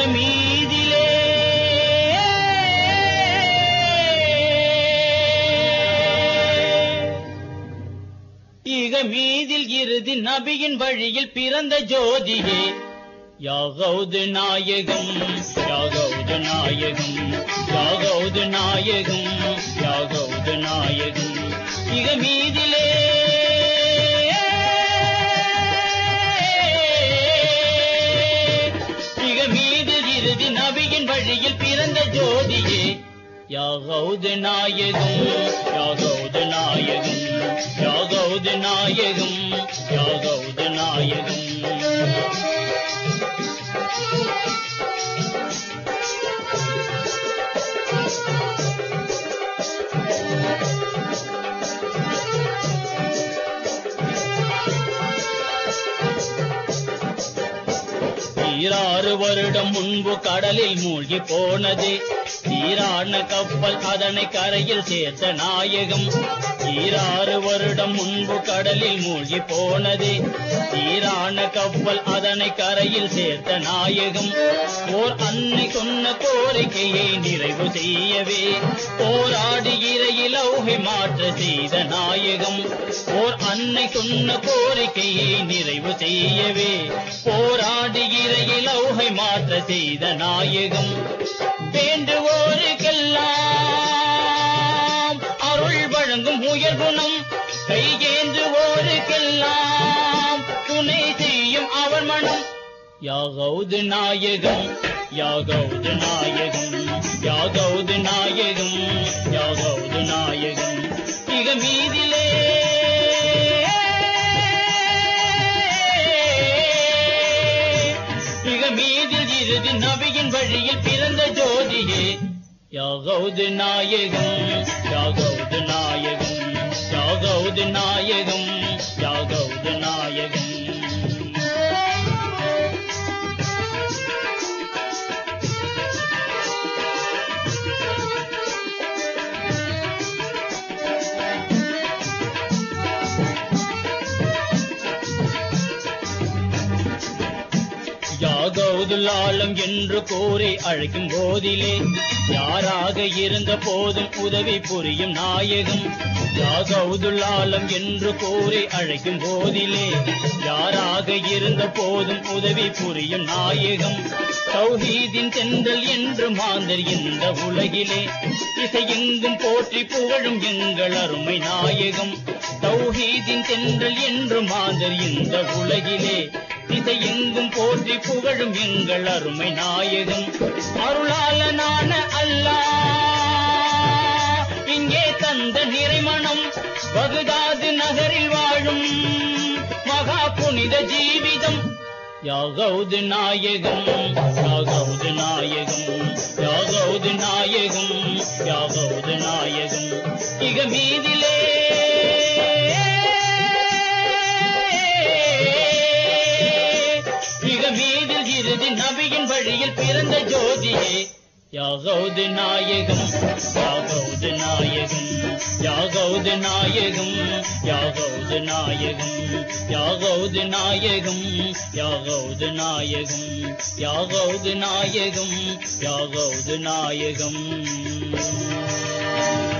மீதிலே இக மீதில் இறுதி நபியின் வழியில் பிறந்த ஜோதியே யாகவுது நாயகம் யாகவுது நாயகம் யாகவுது நாயகம் யாகவுது நாயகம் இக மீதிலே இக மீதில் இறுதி நபியின் வழியில் பிறந்த ஜோதியே யாகவுது நாயகம் யாகவுது நாயகம் யாகவுது நாயகம் யாகவுது நாயகம் ஈராறு வருடம் முன்பு கடலில் மூழ்கி போனது ஈரான கப்பல் அதனை கரையில் சேர்த்த நாயகம் ஈராறு வருடம் முன்பு கடலில் மூழ்கி போனது ஈரான கப்பல் அதனை கரையில் சேர்த்த நாயகம் ஓர் அன்னை சொன்ன கோரிக்கையை நிறைவு செய்யவே போராடி இறையிலௌகை மாற்ற செய்த நாயகம் ஓர் அன்னை சொன்ன கோரிக்கையை நிறைவு செய்யவே போராடி இறையிலௌகை மாற்ற செய்த நாயகம் வேண்டுவோருக்கெல்லாம் அருள் வழங்கும் உயர் குணம் கைகேந்துவோருக்கெல்லாம் துணை செய்யும் அவர் மனம் யாகவுது நாயகம் யாகவுது நாயகம் யாகவுது நாயகம் யாகவுது நாயகம் இக மீதிலே இக மீதில் இறுதி நபியின் வழியில் பிறந்த ஜோதியே யாகவுது நாயகம் யாகவுது நாயகம் யாகவுது நாயகம் யாகவுது நாயகம் யாகவுதுலாலம் என்று கூறி அழைக்கும் போதிலே யாராக இருந்த போதும் உதவி புரியும் நாயகம் யாகவுதுலாலம் என்று கூறி அழைக்கும் போதிலே யாராக இருந்த போதும் உதவி புரியும் நாயகம் தௌஹீதின் சென்றல் என்று மாந்தர் இந்த உலகிலே இசையெங்கும் போற்றி புகழும் எங்கள் அருமை நாயகம் தௌஹீதின் சென்றல் என்று மாந்தர் இந்த உலகிலே இசையெங்கும் போற்றி புகழும் எங்கள் அருமை நாயகம் அருளாளனான அல்லாஹ் இங்கே தந்த நிறைமணம் பகுதாது நகரில் வாழும் மகா புனித ஜீவிதம் யாகவுது நாயகம் யாகவுது நாயகம் யாகவுது நாயகம் யாகவுது நாயகம் இக மீதிலே இக மீதில் இறுதி நபியின் வழியில் பிறந்த ஜோதியே யாகவுது நாயகம் யாகவுது நாயகம் யாகவுது நாயகம் யாகவுது நாயகம் யாகவுது நாயகம் யாகவுது நாயகம் யாகவுது நாயகம் யாகவுது நாயகம்